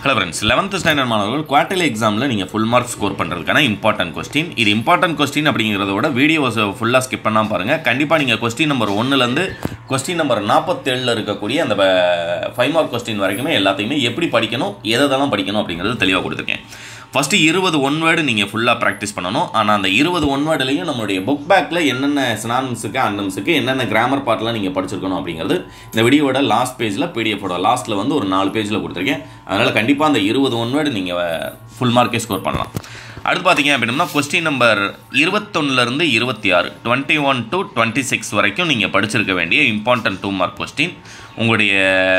hello friends eleventh standard மாணவர்கள் quarterly எக்ஸாமில் நீங்கள் ஃபுல் மார்க் ஸ்கோர் பண்ணுறதுக்கான இம்பார்ட்டன்ட் கொஸ்டின் இது இம்பார்ட்டன்ட் கொஸ்டின் அப்படிங்கிறத விட வீடியோஸை ஃபுல்லாக ஸ்கிப் பண்ணாமல் பாருங்கள் கண்டிப்பாக நீங்கள் கொஸ்டின் நம்பர் ஒன்றுலேருந்து கொஸ்டின் நம்பர் நாற்பத்தேழில் இருக்கக்கூடிய அந்த ஃபைவ் மார்க் கொஸ்டின் வரைக்குமே எல்லாத்தையுமே எப்படி படிக்கணும் எதெல்லாம் படிக்கணும் அப்படிங்கிறது தெளிவாக கொடுத்துருக்கேன் ஃபஸ்ட்டு இருபது ஒன் வேர்டு நீங்கள் ஃபுல்லாக ப்ராக்டிஸ் பண்ணணும் ஆனால் அந்த இருபது ஒன் வேர்டுலையும் நம்மளுடைய புக் பேக்கில் என்னென்ன சினானிம்ஸுக்கு அண்டம்ஸுக்கு என்னென்ன கிராமர் பார்ட்லாம் நீங்கள் படிச்சிருக்கணும் அப்படிங்கிறது இந்த வீடியோட லாஸ்ட் பேஜில் பிடிஎஃபோட லாஸ்ட்டில் வந்து ஒரு நாலு பேஜில் கொடுத்துருக்கேன் அதனால் கண்டிப்பாக அந்த இருபது ஒன் வேர்டு நீங்கள் ஃபுல் மார்க்கே ஸ்கோர் பண்ணலாம் அடுத்து பார்த்தீங்க அப்படின்னா கொஸ்டின் நம்பர் இருபத்தொன்னுலேருந்து இருபத்தி ஆறு twenty one to twenty six வரைக்கும் நீங்கள் படிச்சிருக்க வேண்டிய இம்பார்ட்டன்ட் டூ மார்க் கொஸ்டின் உங்களுடைய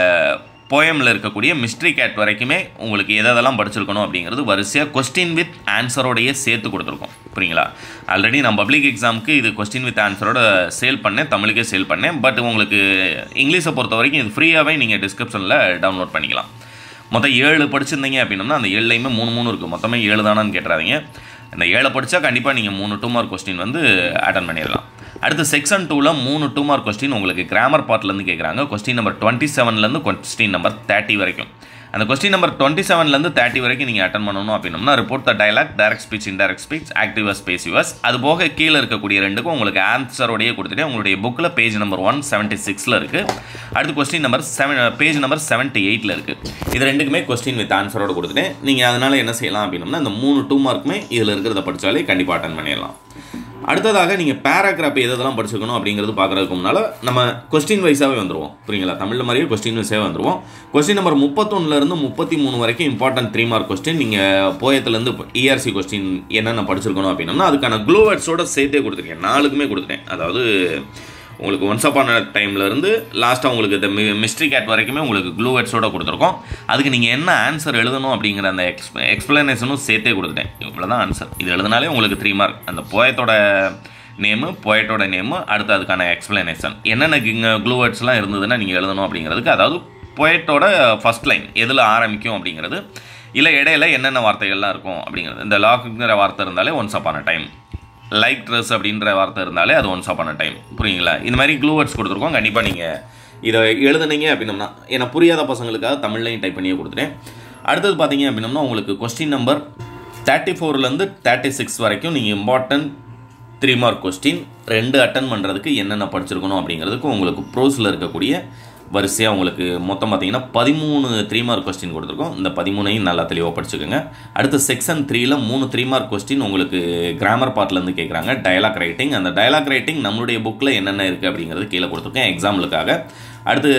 போயமில் இருக்கக்கூடிய மிஸ்ட்ரி கேட் வரைக்குமே உங்களுக்கு எதெல்லாம் படிச்சிருக்கணும் அப்படிங்கிறது வரிசையாக கொஸ்டின் வித் ஆன்சரோடையே சேர்த்து கொடுத்துருக்கோம் புரியுங்களா ஆல்ரெடி நான் பப்ளிக் எக்ஸாமுக்கு இது கொஸ்டின் வித் ஆன்சரோட சேல் பண்ணேன் தமிழுக்கே சேல் பண்ணேன் பட் உங்களுக்கு இங்கிலீஷை பொறுத்த வரைக்கும் இது ஃப்ரீயாகவே நீங்கள் டிஸ்கிரிப்ஷனில் டவுன்லோட் பண்ணிக்கலாம் மொத்தம் ஏழு படிச்சிருந்தீங்க அப்படின்னம்னா அந்த ஏழுலையுமே மூணு மூணு இருக்குது மொத்தமே ஏழு தானான்னு கேட்டுறாதீங்க இந்த ஏழை படித்தா கண்டிப்பாக நீங்கள் மூணு டூ மார்க் கொஸ்டின் வந்து அட்டன் பண்ணிடலாம் அடுத்து செக்ஷன் டூவில் மூணு டூ மார்க் கொஸ்டின் உங்களுக்கு கிராமர் பார்ட்லேருந்து கேட்குறாங்க கொஸ்டின் நம்பர் டுவெண்ட்டி செவன்லேருந்து கொஸ்டின் நம்பர் தேர்ட்டி வரைக்கும் அந்த கொஸ்டின் நம்பர் டுவெண்ட்டி செவன்லேருந்து தேர்ட்டி வரைக்கும் நீங்கள் அட்டன் பண்ணணும் அப்படின்னம்னா report the dialogue direct speech indirect speech actives passives அது போக கீழே இருக்கக்கூடிய ரெண்டுக்கும் உங்களுக்கு ஆன்சரோடையே கொடுத்துட்டு உங்களுடைய புக்கில் பேஜ் நம்பர் ஒன் செவன்ட்டி சிக்ஸில் இருக்குது அடுத்து question number seven page number seventy எயிட்டில் இருக்குது இது ரெண்டுக்குமே கொஸ்டின் வித் ஆன்சரோட கொடுத்துட்டேன் நீங்கள் அதனால் என்ன செய்யலாம் அப்படின்னம்னா இந்த மூணு டூ மார்க்குமே இதில் இருக்கிறத படித்தாலே கண்டிப்பாக அட்டன் பண்ணிடலாம் அடுத்ததாக நீங்கள் பேராகிராஃப் எதெல்லாம் படிச்சுக்கணும் அப்படிங்கிறது பார்க்குறதுக்கு முன்னால் நம்ம கொஸ்டின் வைஸாகவே வந்துடுவோம் புரியுங்களா தமிழில் மாதிரியே கொஸ்டின் வைஸாகவே வந்துடுவோம் கொஸ்டின் நம்பர் முப்பத்தொன்னுலேருந்து முப்பத்தி மூணு வரைக்கும் இம்பார்ட்டன்ட் த்ரீ மார்க் கொஸ்டின் நீங்கள் போயத்துலேருந்து இஆர்சி கொஸ்டின் என்னென்ன படிச்சிருக்கணும் அப்படின்னா அதுக்கான க்ளூவர்ட்ஸோட சேர்த்தே கொடுத்துருக்கேன் நாலுக்குமே கொடுத்துட்டேன் அதாவது உங்களுக்கு ஒன்ஸ் அப்பான டைம்லேருந்து லாஸ்ட்டாக உங்களுக்கு இந்த மி மிஸ்ட்ரி கேட் வரைக்குமே உங்களுக்கு க்ளூ வேர்ட்ஸோட கொடுத்துருக்கோம் அதுக்கு நீங்கள் என்ன ஆன்சர் எழுதணும் அப்படிங்கிற அந்த எக்ஸ் எக்ஸ்ப்ளனேஷனும் சேர்த்தே கொடுத்துட்டேன் இவ்வளோ தான் ஆன்சர் இது எழுதினாலே உங்களுக்கு த்ரீ மார்க் அந்த போயத்தோட நேமு போயட்டோட நேமு அடுத்து அதுக்கான எக்ஸ்ப்ளனேஷன் என்னென்ன இங்கே க்ளூ வேர்ட்ஸ்லாம் இருந்ததுன்னா நீங்கள் எழுதணும் அப்படிங்கிறதுக்கு அதாவது போயட்டோட ஃபஸ்ட் லைன் எதில் ஆரம்பிக்கும் அப்படிங்கிறது இல்லை இடையில என்னென்ன வார்த்தைகள்லாம் இருக்கும் அப்படிங்கிறது இந்த லாக்குங்கிற வார்த்தை இருந்தாலே once upon a time like dress அப்படின்ற வார்த்தை இருந்தாலே அது ஒன்ஸ் அப்பான டைம் புரியுங்களா இந்த மாதிரி க்ளூ வேர்ட்ஸ் கொடுத்துருக்கோம் கண்டிப்பாக நீங்கள் இதை எழுதுனீங்க அப்படின்னம்னா ஏன்னா புரியாத பசங்களுக்காக தமிழ்லையும் டைப் பண்ணியே கொடுத்துட்டேன் அடுத்தது பார்த்தீங்க அப்படின்னம்னா உங்களுக்கு கொஸ்டின் நம்பர் தேர்ட்டி ஃபோர்லேருந்து தேர்ட்டி சிக்ஸ் வரைக்கும் நீங்கள் இம்பார்ட்டன்ட் த்ரீ மார்க் கொஸ்டின் ரெண்டு அட்டன் பண்ணுறதுக்கு என்னென்ன படிச்சிருக்கணும் அப்படிங்கிறதுக்கு உங்களுக்கு ப்ரோஸில் இருக்கக்கூடிய வரிசையாக உங்களுக்கு மொத்தம் பார்த்தீங்கன்னா பதிமூணு த்ரீ மார்க் கொஸ்டின் கொடுத்துருக்கோம் இந்த பதிமூணையும் நல்லா தெளிவாக படிச்சுக்கோங்க அடுத்து செக்ஷன் த்ரீல மூணு த்ரீ மார்க் கொஸ்டின் உங்களுக்கு கிராமர் பார்ட்லேருந்து கேட்குறாங்க டயலாக் ரைட்டிங் அந்த டயலாக் ரைட்டிங் நம்மளுடைய புக்கில் என்னென்ன இருக்குது அப்படிங்கிறது கீழே கொடுத்துருக்கேன் எக்ஸாம்பிளுக்காக அடுத்து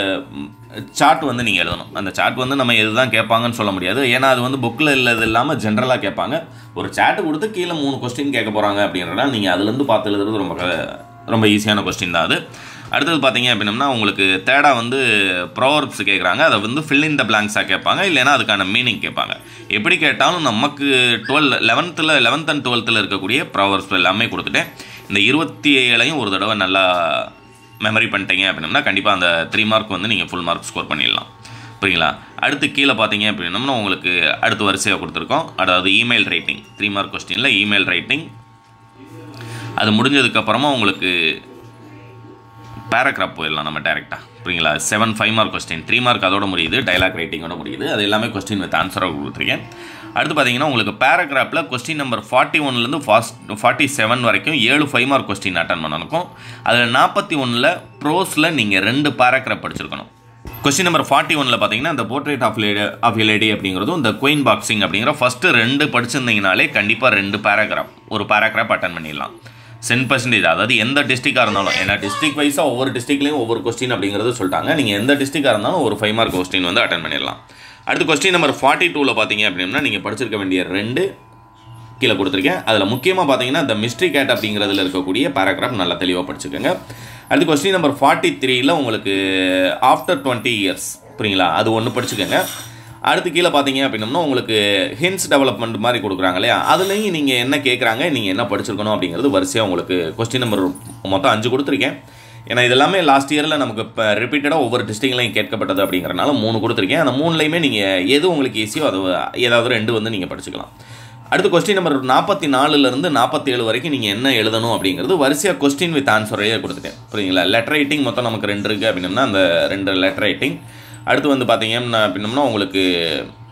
சார்ட் வந்து நீங்கள் எழுதணும் அந்த சார்ட் வந்து நம்ம எதுதான் கேட்பாங்கன்னு சொல்ல முடியாது ஏன்னா அது வந்து புக்கில் இல்லது இல்லாமல் ஜென்ரலாக கேட்பாங்க ஒரு சார்ட்டு கொடுத்து கீழே மூணு கொஸ்டின் கேட்க போகிறாங்க அப்படின்றனா நீங்கள் அதுலேருந்து பார்த்து எழுதுறது ரொம்ப ரொம்ப ஈஸியான கொஸ்டின் தான் அது அடுத்தது பார்த்தீங்க அப்படின்னம்னா உங்களுக்கு தேர்டாக வந்து ப்ரோவர்ப்ஸ் கேட்குறாங்க அதை வந்து ஃபில் இன் த பிளாங்க்ஸாக கேட்பாங்க இல்லைனா அதுக்கான மீனிங் கேட்பாங்க எப்படி கேட்டாலும் நமக்கு டுவெல் லெவன்த்தில் லெவன்த் அண்ட் டுவெல்த்தில் இருக்கக்கூடிய ப்ரோவர்ப்ஸ் எல்லாமே கொடுத்துட்டேன் இந்த இருபத்தி ஏழையும் ஒரு தடவை நல்லா மெமரி பண்ணிட்டீங்க அப்படின்னா கண்டிப்பாக அந்த த்ரீ மார்க் வந்து நீங்கள் ஃபுல் மார்க் ஸ்கோர் பண்ணிடலாம் புரியுங்களா அடுத்து கீழே பார்த்தீங்க அப்படின்னம்னா உங்களுக்கு அடுத்த வரிசையாக கொடுத்துருக்கோம் அதாவது இமெயில் ரைட்டிங் த்ரீ மார்க் கொஸ்டினில் இமெயில் ரைட்டிங் அது முடிஞ்சதுக்கப்புறமா உங்களுக்கு பேராகிராஃப் போயிடலாம் நம்ம டேரெக்டாக புரியுங்களா seven five mark question three mark அதோட முடியுது டைலாக் ரைட்டிங்கோட முடியுது அது எல்லாமே கொஸ்டின் வித் ஆன்சராக கொடுத்துருக்கேன் அடுத்து பார்த்தீங்கன்னா உங்களுக்கு பேராகிராஃபில் கொஸ்டின் நம்பர் ஃபார்ட்டி ஒன்லேருந்து ஃபாஸ்ட் ஃபார்ட்டி செவன் வரைக்கும் ஏழு ஃபைவ் மார்க் கொஸ்டின் அட்டன் பண்ணணும் அதில் நாற்பத்தி ஒன்றில் ப்ரோஸில் நீங்கள் ரெண்டு பேராகிராஃப் படிச்சிருக்கணும் கொஸ்டின் நம்பர் ஃபார்ட்டி ஒனில் பார்த்தீங்கன்னா இந்த portrait of lady of a lady அப்படிங்கிறதும் இந்த குயின் பாக்ஸிங் அப்படிங்கிற ஃபஸ்ட்டு ரெண்டு படிச்சிருந்தீங்கனாலே கண்டிப்பாக ரெண்டு பேராகிராஃப் ஒரு பேராகிராஃப் அட்டன் பண்ணிடலாம் சென் பர்சன்டேஜ் அதாவது எந்த டிஸ்ட்ரிக்டாக இருந்தாலும் ஏன்னா டிஸ்ட்ரிக் வைஸாக ஒவ்வொரு டிஸ்ட்ரிக்ட்லேயும் ஒவ்வொரு கொஸ்டின் அப்படிங்கிறது சொல்லிட்டாங்க நீங்கள் எந்த டிஸ்ட்ரிக்டாக இருந்தாலும் ஒரு ஃபைவ் மார்க் கொஸ்டின் வந்து அட்டன் பண்ணிடலாம் அடுத்து கொஸ்டின் நம்பர் ஃபார்ட்டி டூவில் பார்த்தீங்க அப்படின்னா நீங்கள் படிச்சிருக்க வேண்டிய ரெண்டு கீழே கொடுத்துருக்கேன் அதில் முக்கியமாக பார்த்தீங்கன்னா இந்த மிஸ்ட்ரி கேட் அப்படிங்கிறதுல இருக்கக்கூடிய பேராகிராஃப் நல்லா தெளிவாக படிச்சுக்கோங்க அடுத்து கொஸ்டின் நம்பர் ஃபார்ட்டி த்ரீயில் உங்களுக்கு ஆஃப்டர் டுவெண்ட்டி இயர்ஸ் புரியுங்களா அது ஒன்று படிச்சுக்கோங்க அடுத்து கீழே பார்த்தீங்க அப்படின்னம்னா உங்களுக்கு ஹின்ஸ் டெவலப்மெண்ட் மாதிரி கொடுக்குறாங்க இல்லையா அதுலேயும் நீங்கள் என்ன கேட்குறாங்க நீங்கள் என்ன படிச்சிருக்கணும் அப்படிங்கிறது வரிசையாக உங்களுக்கு கொஸ்டின் நம்பர் மொத்தம் அஞ்சு கொடுத்துருக்கேன் ஏன்னா இதெல்லாமே லாஸ்ட் இயரில் நமக்கு இப்போ ரிப்பீட்டடாக ஒவ்வொரு டிஸ்ட்ரிக்ட்லையும் கேட்கப்பட்டது அப்படிங்கிறனால மூணு கொடுத்துருக்கேன் அந்த மூணுலையுமே நீங்கள் எது உங்களுக்கு ஈஸியோ அது ஏதாவது ரெண்டு வந்து நீங்கள் படிச்சுக்கலாம் அடுத்து கொஸ்டின் நம்பர் நாற்பத்தி நாலுலேருந்து நாற்பத்தேழு வரைக்கும் நீங்கள் என்ன எழுதணும் அப்படிங்கிறது வரிசையாக கொஸ்டின் வித் ஆன்சரையே கொடுத்துட்டேன் புரியுங்களா லெட்டர் ரைட்டிங் மொத்தம் நமக்கு ரெண்டு இருக்குது அப்படின்னம்னா அந்த ரெண்டு லெட்டர் ரைட்டிங் அடுத்து வந்து பார்த்தீங்கன்னா அப்படின்னம்னா உங்களுக்கு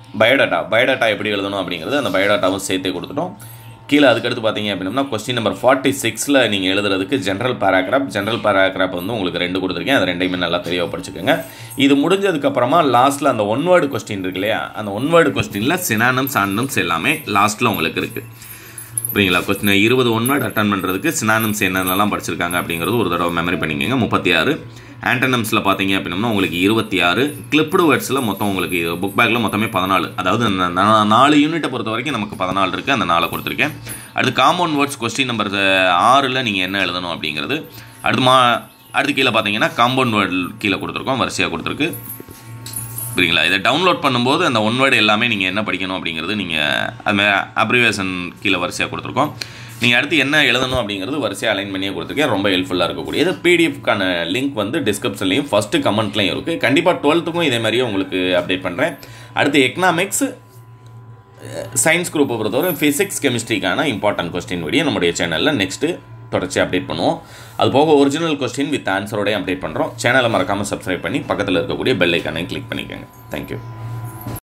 பயோடாட்டா பயோடாட்டா எப்படி எழுதணும் அப்படிங்கிறது அந்த பயோடாட்டாவும் சேர்த்தே கொடுத்துட்டோம் கீழே அதுக்கடுத்து பார்த்தீங்க அப்படின்னா கொஸ்டின் நம்பர் ஃபார்ட்டி சிக்ஸில் நீங்கள் எழுதுறதுக்கு ஜென்ரல் பேராகிராஃப் ஜென்ரல் பேராகிராஃப் வந்து உங்களுக்கு ரெண்டு கொடுத்துருக்கேன் அது ரெண்டையுமே நல்லா தெளிவாக படிச்சுக்கோங்க இது முடிஞ்சதுக்கப்புறமா லாஸ்ட்டில் அந்த ஒன் வேர்டு கொஸ்டின் இருக்கு இல்லையா அந்த ஒன் வேர்டு கொஸ்டினில் சினானம்ஸ் ஆனம்ஸ் எல்லாமே லாஸ்ட்டில் உங்களுக்கு இருக்குது புரியுங்களா கொஸ்டின் இருபது ஒன் வேர்டு அட்டன் பண்ணுறதுக்கு சினானம்ஸ் என்னென்னலாம் படிச்சிருக்காங்க அப்படிங்கிறது ஒரு தடவை மெமரி பண்ணிக்கோங்க முப்பத்தி ஆறு ஆண்டனம்ஸில் பார்த்தீங்க அப்படின்னா உங்களுக்கு இருபத்தி ஆறு கிளிப்டு வேர்ட்ஸில் மொத்தம் உங்களுக்கு புக் பேக்கில் மொத்தமே பதினாலு அதாவது அந்த நா- நாலு யூனிட்டை பொறுத்த வரைக்கும் நமக்கு பதினாலு இருக்குது அந்த நாளை கொடுத்துருக்கேன் அடுத்து காம்பவுண்ட் வேர்ட்ஸ் கொஸ்டின் நம்பர் ஆறில் நீங்கள் என்ன எழுதணும் அப்படிங்கிறது அடுத்து மா அடுத்து கீழே பார்த்தீங்கன்னா காம்பவுண்ட் வேர்டு கீழே கொடுத்துருக்கோம் வரிசையாக கொடுத்துருக்கு புரியுங்களா இதை டவுன்லோட் பண்ணும்போது அந்த ஒன் வேர்டு எல்லாமே நீங்கள் என்ன படிக்கணும் அப்படிங்கிறது நீங்கள் அது அப்ரிவேஷன் கீழே வரிசையாக கொடுத்துருக்கோம் நீங்கள் அடுத்து என்ன எழுதணும் அப்படிங்கிறது வரிசையாக அலைன் பண்ணியே கொடுத்துருக்கேன் ரொம்ப ஹெல்ப்ஃபுல்லாக இருக்கக்கூடியது பிடிஎஃப்க்கான லிங்க் வந்து டிஸ்கிரிப்ஷன்லையும் ஃபஸ்ட்டு கமெண்ட்லையும் இருக்குது கண்டிப்பாக டுவெல்த்துக்கும் இதே மாதிரியே உங்களுக்கு அப்டேட் பண்ணுறேன் அடுத்து எக்கனாமிக்ஸ் சயின்ஸ் குரூப்பை பொறுத்தவரை ஃபிசிக்ஸ் கெமிஸ்ட்ரிக்கான இம்பார்ட்டன்ட் கொஸ்டின் வீடியோ நம்முடைய சேனலில் நெக்ஸ்ட்டு தொடர்ச்சி அப்டேட் பண்ணுவோம் அது போக ஒரிஜினல் கொஸ்டின் வித் ஆன்சரோடய அப்டேட் பண்ணுறோம் சேனலை மறக்காமல் சப்ஸ்கிரைப் பண்ணி பக்கத்தில் இருக்கக்கூடிய பெல் ஐக்கானையும் கிளிக் பண்ணிக்கோங்க தேங்க்யூ